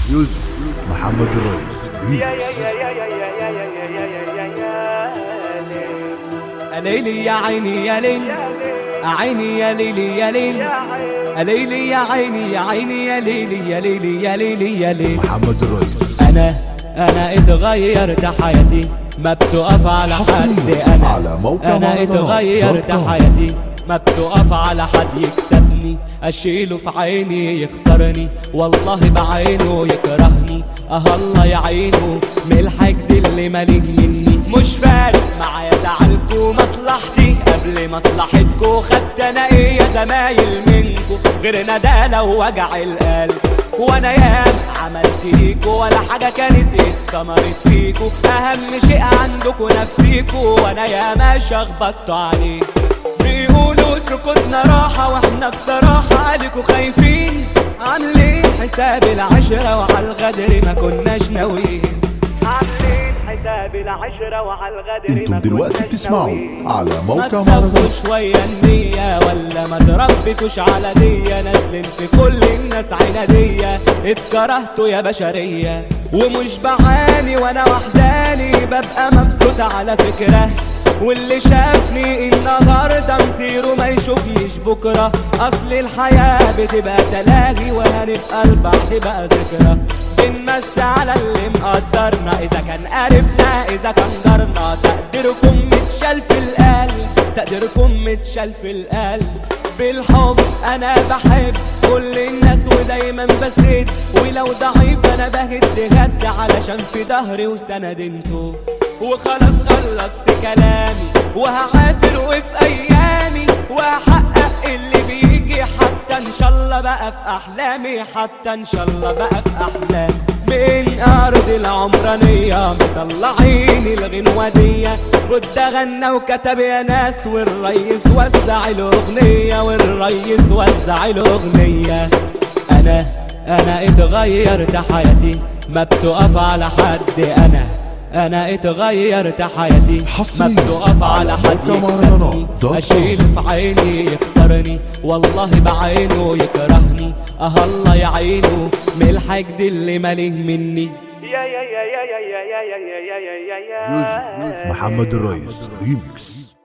يوسف محمد الرئيس ريمكس ليلي يا عيني يا ليل عيني يا ليلي يا ليل ليلي يا عيني يا عيني يا ليلي يا ليلي يا ليلي يا ليل محمد الرئيس انا انا اتغيرت حياتي ما بتقف على حد حصرياً انا على موقع انا مهرجانات اتغيرت دوت كوم. حياتي ما بتقف على حد يكسبني اشيله في عيني يخسرني والله بعينه يكرهني اه الله يعينه من الحقد اللي ماليه مني مش فارق معايا زعلكوا مصلحتي قبل مصلحتكوا خدت انا ايه يا زمايل منكوا غير ندالة ووجع القلب وانا ياما عملت ليكوا ولا حاجة كانت اتثمرت فيكوا اهم شيء عندكوا نفسيكوا وانا ياما شخبطت عليكوا بيقولوا سكوتنا راحة واحنا بصراحة عليكوا خايفين عاملين حساب العشرة وعلى الغدر ما كناش ناويين عاملين حساب العشرة وعلى الغدر ما انتم دلوقتي كناش بتسمعوا ناويين. على ما موقع مهرجانات تصفوا شوية النية ولا ما تربتوش على دية نازلين في كل الناس عنادية اتكرهتوا يا بشرية ومش بعاني وانا وحداني ببقى مبسوط على فكرة واللي شافني النهاردة مصيره ما يشوفنيش بكرة اصل الحياة بتبقى تلاهي وهنبقى البعض بقى ذكرى بنمس على اللي مقدرنا اذا كان قريبنا اذا كان جارنا تقديركم متشال في القلب تقديركم متشال في القلب بالحب انا بحب كل الناس ودايما بسد ولو ضعيف انا بهد غد علشان في ظهري وسند انتو وخلاص خلصت كلامي وهعافر وفي ايامي وهحقق اللي بيجي حتى ان شاء الله بقى في احلامي حتى ان شاء الله بقى في احلامي من ارض العمرانيه مطلعين الغنوه دي بدا غنى وكتب يا ناس والريس وزع الاغنيه والريس وزع الاغنيه انا انا اتغيرت حياتي ما بتقف على حد انا انا اتغيرت حياتي ما حصرياً بتقف على على حد موقع مهرجانات يكسبني دوت كوم. اشيل في عيني يخسرني والله بعينه يكرهني اه الله يعينه من الحقد اللي ماليه مني يوسف محمد الرئيس ريمكس